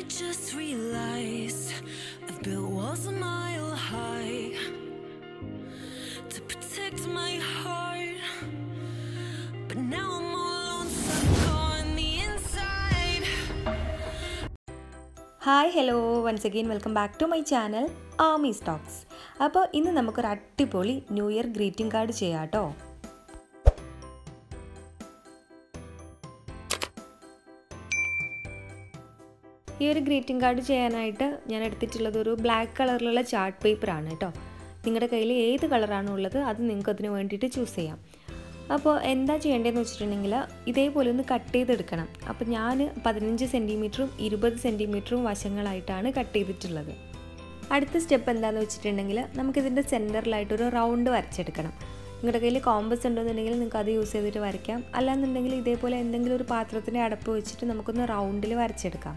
just realized I've built walls a mile high to protect my heart. But now I'm all alone, stuck on the inside. Hi hello once again welcome back to my channel Amy Stokes അപ്പോൾ ഇന്ന് നമുക്കൊരു അടിപൊളി new year greeting card ചെയ്യാം കേട്ടോ ഈ ഒരു greeting card ചെയ്യാനായിട്ട് ഞാൻ എടുത്തിട്ടുള്ളത് ഒരു ബ്ലാക്ക് കളറിലുള്ള ചാർട്ട് പേപ്പറാണ് കേട്ടോ നിങ്ങളുടെ കയ്യിൽ ഏത് കളറാണോ ഉള്ളത് അത് നിങ്ങൾക്ക് അതിന് വേണ്ടിയിട്ട് ചൂസ് ചെയ്യാം അപ്പോൾ എന്താ ചെയ്യേണ്ടതെന്ന് വെച്ചിട്ടുണ്ടെങ്കിൽ ഇതേപോലെ ഒന്ന് കട്ട് ചെയ്തെടുക്കണം അപ്പോൾ ഞാൻ പതിനഞ്ച് സെൻറ്റിമീറ്ററും ഇരുപത് സെൻറ്റിമീറ്ററും വശങ്ങളായിട്ടാണ് കട്ട് ചെയ്തിട്ടുള്ളത് അടുത്ത സ്റ്റെപ്പ് എന്താണെന്ന് വെച്ചിട്ടുണ്ടെങ്കിൽ നമുക്കിതിൻ്റെ സെൻറ്ററിലായിട്ടൊരു റൗണ്ട് വരച്ചെടുക്കണം നിങ്ങളുടെ കയ്യിൽ കോമ്പസ് ഉണ്ടെന്നുണ്ടെങ്കിൽ നിങ്ങൾക്ക് അത് യൂസ് ചെയ്തിട്ട് വരയ്ക്കാം അല്ലാന്നുണ്ടെങ്കിൽ ഇതേപോലെ എന്തെങ്കിലും ഒരു പാത്രത്തിൻ്റെ അടപ്പ് വെച്ചിട്ട് നമുക്കൊന്ന് റൗണ്ടിൽ വരച്ചെടുക്കാം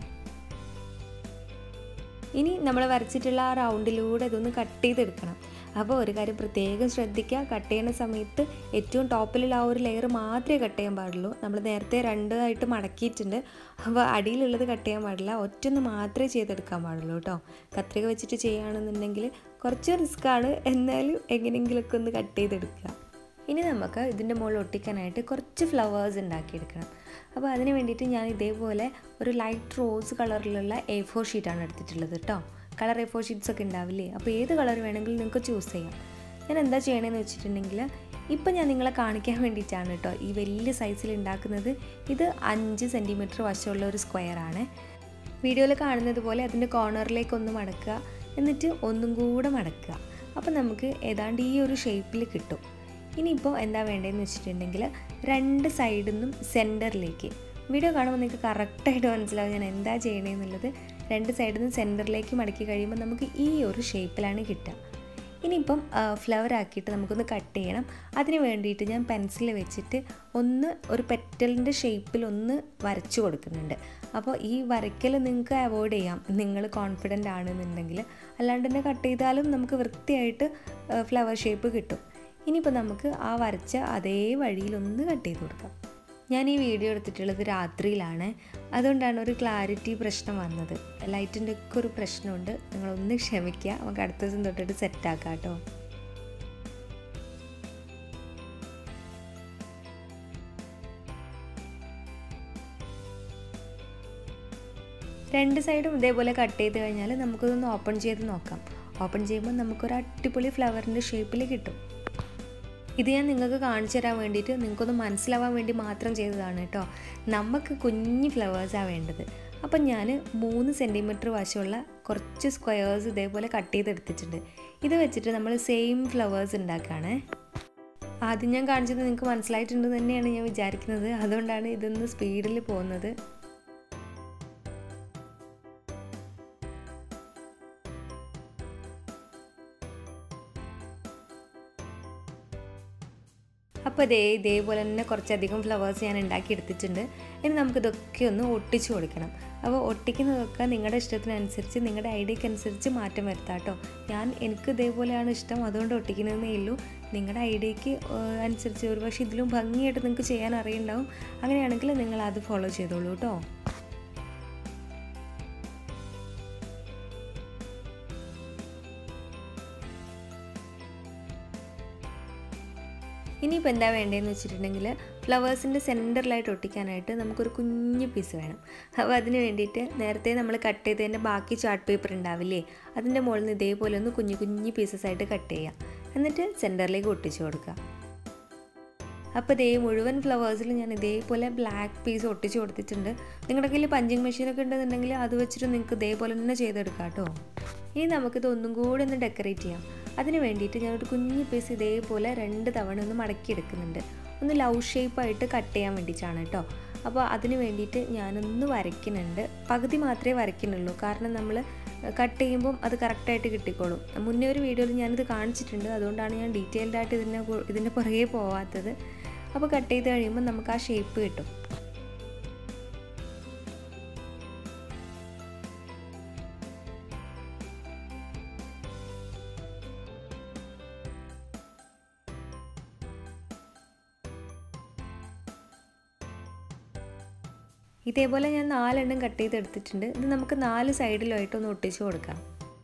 ഇനി നമ്മൾ വരച്ചിട്ടുള്ള ആ റൗണ്ടിലൂടെ ഇതൊന്ന് കട്ട് ചെയ്തെടുക്കണം അപ്പോൾ ഒരു കാര്യം പ്രത്യേകം ശ്രദ്ധിക്കുക കട്ട് ചെയ്യുന്ന സമയത്ത് ഏറ്റവും ടോപ്പിലുള്ള ആ ഒരു ലെയർ മാത്രമേ കട്ട് ചെയ്യാൻ പാടുള്ളൂ നമ്മൾ നേരത്തെ രണ്ടായിട്ട് മടക്കിയിട്ടുണ്ട് അപ്പോൾ അടിയിലുള്ളത് കട്ട് ചെയ്യാൻ പാടില്ല ഒറ്റൊന്ന് മാത്രമേ ചെയ്തെടുക്കാൻ പാടുള്ളൂ കേട്ടോ കത്രിക വെച്ചിട്ട് ചെയ്യുകയാണെന്നുണ്ടെങ്കിൽ കുറച്ച് റിസ്ക്കാണ് എന്നാലും എങ്ങനെയെങ്കിലുമൊക്കെ ഒന്ന് കട്ട് ചെയ്തെടുക്കുക ഇനി നമുക്ക് ഇതിൻ്റെ മുകളിൽ ഒട്ടിക്കാനായിട്ട് കുറച്ച് ഫ്ലവേഴ്സ് ഉണ്ടാക്കിയെടുക്കണം അപ്പോൾ അതിന് വേണ്ടിയിട്ട് ഞാൻ ഇതേപോലെ ഒരു ലൈറ്റ് റോസ് കളറിലുള്ള എ ഫോർ ഷീറ്റാണ് എടുത്തിട്ടുള്ളത് കേട്ടോ കളർ എ ഫോർ ഷീറ്റ്സ് ഒക്കെ ഉണ്ടാവില്ലേ അപ്പോൾ ഏത് കളർ വേണമെങ്കിലും നിങ്ങൾക്ക് ചൂസ് ചെയ്യാം ഞാൻ എന്താ ചെയ്യണമെന്ന് വെച്ചിട്ടുണ്ടെങ്കിൽ ഇപ്പം ഞാൻ നിങ്ങളെ കാണിക്കാൻ വേണ്ടിയിട്ടാണ് കേട്ടോ ഈ വലിയ സൈസിൽ ഉണ്ടാക്കുന്നത് ഇത് അഞ്ച് സെൻറ്റിമീറ്റർ വശമുള്ള ഒരു സ്ക്വയർ ആണ് വീഡിയോയിൽ കാണുന്നത് പോലെ അതിൻ്റെ കോർണറിലേക്ക് ഒന്ന് മടക്കുക എന്നിട്ട് ഒന്നും കൂടെ മടക്കുക അപ്പോൾ നമുക്ക് ഏതാണ്ട് ഈ ഒരു ഷേപ്പിൽ കിട്ടും ഇനിയിപ്പോൾ എന്താ വേണ്ടതെന്ന് വെച്ചിട്ടുണ്ടെങ്കിൽ രണ്ട് സൈഡിൽ നിന്നും സെൻറ്ററിലേക്ക് വീഡിയോ കാണുമ്പോൾ നിങ്ങൾക്ക് കറക്റ്റായിട്ട് മനസ്സിലാവും ഞാൻ എന്താ ചെയ്യണമെന്നുള്ളത് രണ്ട് സൈഡിൽ നിന്ന് സെൻറ്ററിലേക്ക് മടക്കി കഴിയുമ്പോൾ നമുക്ക് ഈ ഒരു ഷേപ്പിലാണ് കിട്ടുക ഇനിയിപ്പം ഫ്ലവർ ആക്കിയിട്ട് നമുക്കൊന്ന് കട്ട് ചെയ്യണം അതിന് വേണ്ടിയിട്ട് ഞാൻ പെൻസിൽ വെച്ചിട്ട് ഒന്ന് ഒരു പെറ്റലിൻ്റെ ഷേപ്പിൽ ഒന്ന് വരച്ചു കൊടുക്കുന്നുണ്ട് അപ്പോൾ ഈ വരയ്ക്കൽ നിങ്ങൾക്ക് അവോയ്ഡ് ചെയ്യാം നിങ്ങൾ കോൺഫിഡൻ്റ് ആണെന്നുണ്ടെങ്കിൽ അല്ലാണ്ട് തന്നെ കട്ട് ചെയ്താലും നമുക്ക് വൃത്തിയായിട്ട് ഫ്ലവർ ഷേപ്പ് കിട്ടും ഇനിയിപ്പോൾ നമുക്ക് ആ വരച്ച അതേ വഴിയിലൊന്ന് കട്ട് ചെയ്ത് കൊടുക്കാം ഞാൻ ഈ വീഡിയോ എടുത്തിട്ടുള്ളത് രാത്രിയിലാണ് അതുകൊണ്ടാണ് ഒരു ക്ലാരിറ്റി പ്രശ്നം വന്നത് ലൈറ്റിൻ്റെ ഒക്കെ ഒരു പ്രശ്നമുണ്ട് നിങ്ങളൊന്ന് ക്ഷമിക്കുക നമുക്ക് അടുത്ത ദിവസം തൊട്ടിട്ട് സെറ്റാക്കാം കേട്ടോ രണ്ട് സൈഡും ഇതേപോലെ കട്ട് ചെയ്ത് കഴിഞ്ഞാൽ നമുക്കതൊന്ന് ഓപ്പൺ ചെയ്ത് നോക്കാം ഓപ്പൺ ചെയ്യുമ്പോൾ നമുക്കൊരു അടിപൊളി ഫ്ലവറിൻ്റെ ഷേപ്പിൽ കിട്ടും ഇത് ഞാൻ നിങ്ങൾക്ക് കാണിച്ചു തരാൻ വേണ്ടിയിട്ട് നിങ്ങൾക്കൊന്ന് മനസ്സിലാവാൻ വേണ്ടി മാത്രം ചെയ്തതാണ് കേട്ടോ നമുക്ക് കുഞ്ഞ് ഫ്ലവേഴ്സാണ് വേണ്ടത് അപ്പം ഞാൻ മൂന്ന് സെൻറ്റിമീറ്റർ വശമുള്ള കുറച്ച് സ്ക്വയേഴ്സ് ഇതേപോലെ കട്ട് ചെയ്തെടുത്തിട്ടുണ്ട് ഇത് വെച്ചിട്ട് നമ്മൾ സെയിം ഫ്ലവേഴ്സ് ഉണ്ടാക്കുകയാണ് ആദ്യം ഞാൻ കാണിച്ചത് നിങ്ങൾക്ക് മനസ്സിലായിട്ടുണ്ട് തന്നെയാണ് ഞാൻ വിചാരിക്കുന്നത് അതുകൊണ്ടാണ് ഇതൊന്ന് സ്പീഡിൽ പോകുന്നത് അപ്പോൾ ഇതേ ഇതേപോലെ തന്നെ കുറച്ചധികം ഫ്ലവേഴ്സ് ഞാൻ ഉണ്ടാക്കി എടുത്തിട്ടുണ്ട് ഇനി നമുക്കിതൊക്കെ ഒന്ന് ഒട്ടിച്ചു കൊടുക്കണം അപ്പോൾ ഒട്ടിക്കുന്നതൊക്കെ നിങ്ങളുടെ ഇഷ്ടത്തിനനുസരിച്ച് നിങ്ങളുടെ ഐഡിയക്ക് അനുസരിച്ച് മാറ്റം വരുത്താം കേട്ടോ ഞാൻ എനിക്ക് ഇതേപോലെയാണ് ഇഷ്ടം അതുകൊണ്ട് ഒട്ടിക്കുന്നതേ ഉള്ളൂ നിങ്ങളുടെ ഐഡിയക്ക് അനുസരിച്ച് ഒരു പക്ഷേ ഇതിലും ഭംഗിയായിട്ട് നിങ്ങൾക്ക് ചെയ്യാൻ അറിയുണ്ടാവും അങ്ങനെയാണെങ്കിൽ നിങ്ങൾ അത് ഫോളോ ചെയ്തോളൂ കേട്ടോ ഇനിയിപ്പോൾ എന്താ വേണ്ടതെന്ന് വെച്ചിട്ടുണ്ടെങ്കിൽ ഫ്ലവേഴ്സിൻ്റെ സെൻറ്ററിലായിട്ട് ഒട്ടിക്കാനായിട്ട് നമുക്കൊരു കുഞ്ഞു പീസ് വേണം അപ്പോൾ അതിന് വേണ്ടിയിട്ട് നേരത്തെ നമ്മൾ കട്ട് ചെയ്തതിൻ്റെ ബാക്കി ചാർട്ട് പേപ്പർ ഉണ്ടാവില്ലേ അതിൻ്റെ മുകളിൽ നിന്ന് ഇതേപോലെ ഒന്ന് കുഞ്ഞു കുഞ്ഞു പീസസ് ആയിട്ട് കട്ട് ചെയ്യാം എന്നിട്ട് സെൻറ്ററിലേക്ക് ഒട്ടിച്ചു കൊടുക്കുക അപ്പോൾ ഇതേ മുഴുവൻ ഫ്ലവേഴ്സിൽ ഞാൻ ഇതേപോലെ ബ്ലാക്ക് പീസ് ഒട്ടിച്ച് കൊടുത്തിട്ടുണ്ട് നിങ്ങളുടെ കയ്യിൽ പഞ്ചിങ് മെഷീനൊക്കെ ഉണ്ടെന്നുണ്ടെങ്കിൽ അത് വെച്ചിട്ട് നിങ്ങൾക്ക് ഇതേപോലെ തന്നെ ചെയ്തെടുക്കാം കേട്ടോ ഇനി നമുക്കിത് ഒന്നും കൂടി ഒന്ന് ഡെക്കറേറ്റ് ചെയ്യാം അതിന് വേണ്ടിയിട്ട് ഞാനൊരു കുഞ്ഞു പീസ് ഇതേപോലെ രണ്ട് തവണ ഒന്ന് മടക്കി എടുക്കുന്നുണ്ട് ഒന്ന് ലവ് ഷേപ്പായിട്ട് കട്ട് ചെയ്യാൻ വേണ്ടിയിട്ടാണ് കേട്ടോ അപ്പോൾ അതിന് വേണ്ടിയിട്ട് ഞാനൊന്ന് വരയ്ക്കുന്നുണ്ട് പകുതി മാത്രമേ വരയ്ക്കുന്നുള്ളൂ കാരണം നമ്മൾ കട്ട് ചെയ്യുമ്പം അത് കറക്റ്റായിട്ട് കിട്ടിക്കോളും മുന്നേ ഒരു വീഡിയോയിൽ ഞാനിത് കാണിച്ചിട്ടുണ്ട് അതുകൊണ്ടാണ് ഞാൻ ഡീറ്റെയിൽഡ് ആയിട്ട് ഇതിനെ ഇതിൻ്റെ പുറകെ പോവാത്തത് അപ്പോൾ കട്ട് ചെയ്ത് കഴിയുമ്പോൾ നമുക്ക് ആ ഷേപ്പ് കിട്ടും ഇതേപോലെ ഞാൻ നാലെണ്ണം കട്ട് ചെയ്തെടുത്തിട്ടുണ്ട് ഇത് നമുക്ക് നാല് സൈഡിലായിട്ട് ഒന്ന് ഒട്ടിച്ച് കൊടുക്കാം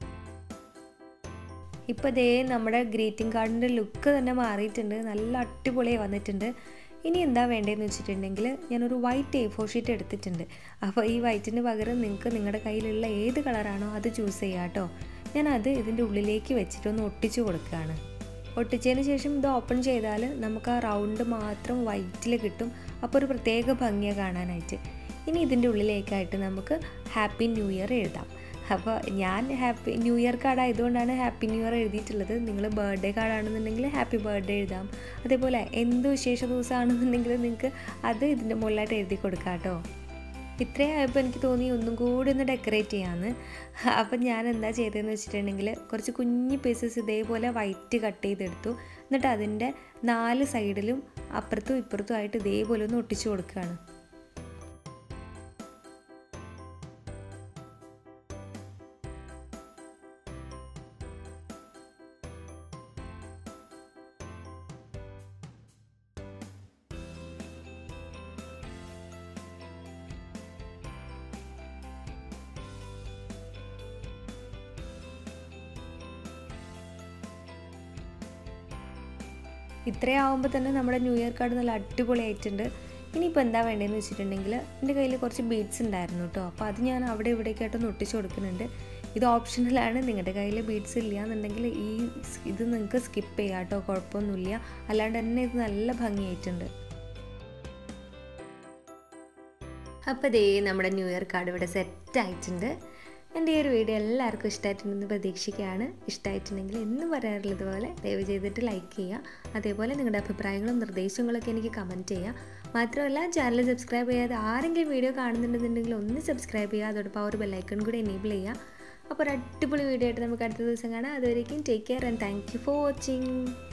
ഇപ്പോൾ ദേ നമ്മുടെ ഗ്രീറ്റിംഗ് കാർഡിൻ്റെ ലുക്ക് തന്നെ മാറിയിട്ടുണ്ട് നല്ല അടിപൊളിയായി വന്നിട്ടുണ്ട് ഇനി എന്താ വേണ്ടതെന്ന് വെച്ചിട്ടുണ്ടെങ്കിൽ ഞാനൊരു വൈറ്റ് എ ഫോർ ഷീറ്റ് എടുത്തിട്ടുണ്ട് അപ്പോൾ ഈ വൈറ്റിന് പകരം നിങ്ങൾക്ക് നിങ്ങളുടെ കയ്യിലുള്ള ഏത് കളറാണോ അത് ചൂസ് ചെയ്യാം കേട്ടോ ഞാനത് ഇതിൻ്റെ ഉള്ളിലേക്ക് വെച്ചിട്ടൊന്ന് ഒട്ടിച്ചു കൊടുക്കുകയാണ് ഒട്ടിച്ചതിന് ശേഷം ഇത് ഓപ്പൺ ചെയ്താൽ നമുക്ക് ആ റൗണ്ട് മാത്രം വൈറ്റിൽ കിട്ടും അപ്പോൾ ഒരു പ്രത്യേക ഭംഗിയാണ് കാണാനായിട്ട് ഇനി ഇതിൻ്റെ ഉള്ളിലേക്കായിട്ട് നമുക്ക് ഹാപ്പി ന്യൂ ഇയർ എഴുതാം അപ്പോൾ ഞാൻ ഹാപ്പി ന്യൂ ഇയർ കാർഡ് ആയതുകൊണ്ടാണ് ഹാപ്പി ന്യൂ ഇയർ എഴുതിയിട്ടുള്ളത് നിങ്ങൾ ബർത്ത്ഡേ കാർഡാണെന്നുണ്ടെങ്കിൽ ഹാപ്പി ബർത്ത്ഡേ എഴുതാം അതേപോലെ എന്ത് വിശേഷ ദിവസമാണെന്നുണ്ടെങ്കിൽ നിങ്ങൾക്ക് അത് ഇതിൻ്റെ മുകളിലായിട്ട് എഴുതി കൊടുക്കാം കേട്ടോ ഇത്രയും ആയപ്പോൾ എനിക്ക് തോന്നി ഒന്നും കൂടി ഒന്ന് ഡെക്കറേറ്റ് ചെയ്യാമെന്ന് അപ്പം ഞാൻ എന്താ ചെയ്തതെന്ന് വെച്ചിട്ടുണ്ടെങ്കിൽ കുറച്ച് കുഞ്ഞ് പീസസ് ഇതേപോലെ വൈറ്റ് കട്ട് ചെയ്തെടുത്തു എന്നിട്ട് അതിൻ്റെ നാല് സൈഡിലും അപ്പുറത്തും ഇപ്പുറത്തും ആയിട്ട് ഇതേപോലെ ഒന്ന് ഒട്ടിച്ചു കൊടുക്കുകയാണ് ഇത്രയാവുമ്പോൾ തന്നെ നമ്മുടെ ന്യൂ ഇയർ കാർഡ് നല്ല അടിപൊളിയായിട്ടുണ്ട് ഇനിയിപ്പോൾ എന്താ വേണ്ടതെന്ന് വെച്ചിട്ടുണ്ടെങ്കിൽ എൻ്റെ കയ്യിൽ കുറച്ച് ബീഡ്സ് ഉണ്ടായിരുന്നു കേട്ടോ അപ്പോൾ അത് ഞാൻ അവിടെ ഇവിടേക്കായിട്ടൊന്ന് ഒട്ടിച്ച് കൊടുക്കുന്നുണ്ട് ഇത് ഓപ്ഷണലാണ് നിങ്ങളുടെ കയ്യിൽ ബീഡ്സ് ഇല്ല എന്നുണ്ടെങ്കിൽ ഈ ഇത് നിങ്ങൾക്ക് സ്കിപ്പ് ചെയ്യാം കേട്ടോ കുഴപ്പമൊന്നുമില്ല അല്ലാണ്ട് തന്നെ ഇത് നല്ല ഭംഗിയായിട്ടുണ്ട് അപ്പോൾ ദേ നമ്മുടെ ന്യൂ ഇയർ കാർഡ് ഇവിടെ സെറ്റ് ആയിട്ടുണ്ട് എൻ്റെ ഈ ഒരു വീഡിയോ എല്ലാവർക്കും ഇഷ്ടമായിട്ടുണ്ടെന്ന് പ്രതീക്ഷിക്കുകയാണ് ഇഷ്ടമായിട്ടുണ്ടെങ്കിൽ എന്നും പറയാറുള്ളത് പോലെ ദയവ് ചെയ്തിട്ട് ലൈക്ക് ചെയ്യുക അതേപോലെ നിങ്ങളുടെ അഭിപ്രായങ്ങളും നിർദ്ദേശങ്ങളൊക്കെ എനിക്ക് കമൻറ്റ് ചെയ്യുക മാത്രമല്ല ചാനൽ സബ്സ്ക്രൈബ് ചെയ്യാതെ ആരെങ്കിലും വീഡിയോ കാണുന്നുണ്ടെന്നുണ്ടെങ്കിൽ ഒന്ന് സബ്സ്ക്രൈബ് ചെയ്യുക അതോടൊപ്പം ആ ഒരു ബെല്ലൈക്കൺ കൂടി എനേബിൾ ചെയ്യുക അപ്പോൾ ഒരു അടിപൊളി വീഡിയോ ആയിട്ട് നമുക്ക് അടുത്ത ദിവസം കാണാം അതുവരേക്കും take care and thank you for watching